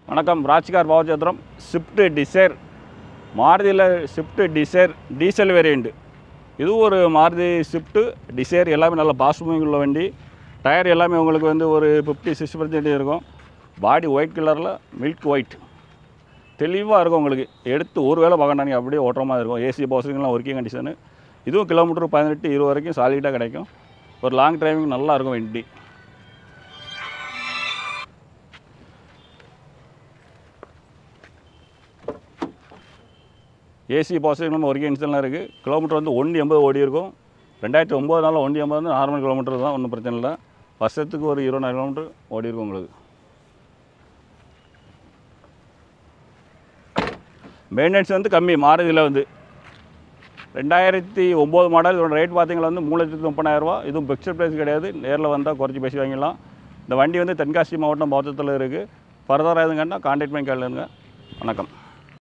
வணக்கம் ராஜ்கார் பாவச்சந்திரம் ஸ்விஃப்ட் டிசைர் மாருதியில் ஸ்விஃப்ட் டிசைர் டீசல் வேரியண்ட் இது ஒரு மாருதி ஸ்விஃப்ட் டிசைர் எல்லாமே நல்ல பாஸ் மூவிங் உள்ள வண்டி டயர் எல்லாமே உங்களுக்கு வந்து ஒரு ஃபிஃப்டி சிக்ஸ் பர்சன்ட் இருக்கும் பாடி ஒயிட் கலரில் மில்க் ஒயிட் தெளிவாக இருக்கும் உங்களுக்கு எடுத்து ஒரு வேளை பார்க்கண்டாங்க அப்படியே ஓட்டுற மாதிரி இருக்கும் ஏசி பவுசிங்லாம் ஒர்க்கிங் கண்டிஷனு இதுவும் கிலோமீட்டர் பதினெட்டு இருபது வரைக்கும் சாலிடாக கிடைக்கும் ஒரு லாங் டிரைவிங் நல்லா இருக்கும் வண்டி ஏசி பாசிட்டிவ் ஒர்க்கிங் இன்ஸ்டல்லாம் இருக்குது கிலோமீட்டர் வந்து ஒன்று எண்பது ஓடி இருக்கும் ரெண்டாயிரத்தி ஒம்பது நாளில் ஒன்று எண்பது வந்து நார்மல் கிலோமீட்டர் தான் ஒன்றும் பிரச்சனை இல்லை வருஷத்துக்கு ஒரு இருபதாயிரம் கிலோமீட்டர் ஓடி இருக்கும் உங்களுக்கு மெயின்டெனன்ஸ் வந்து கம்மி மாறுதில் வந்து ரெண்டாயிரத்தி ஒம்பது மாடல் இதோட ரேட் பார்த்தீங்கன்னா வந்து மூணு லட்சத்து முப்பதாயிரரூவா இதுவும் பிக்சர் ப்ரைஸ் கிடையாது நேரில் வந்தால் குறைச்சி பேசி வாங்கிடலாம் இந்த வண்டி வந்து தென்காசி மாவட்டம் பௌத்தத்தில் இருக்குது ஃபர்தராக எதுங்கன்னா கான்டாக்ட் பண்ணி கேளுங்க வணக்கம்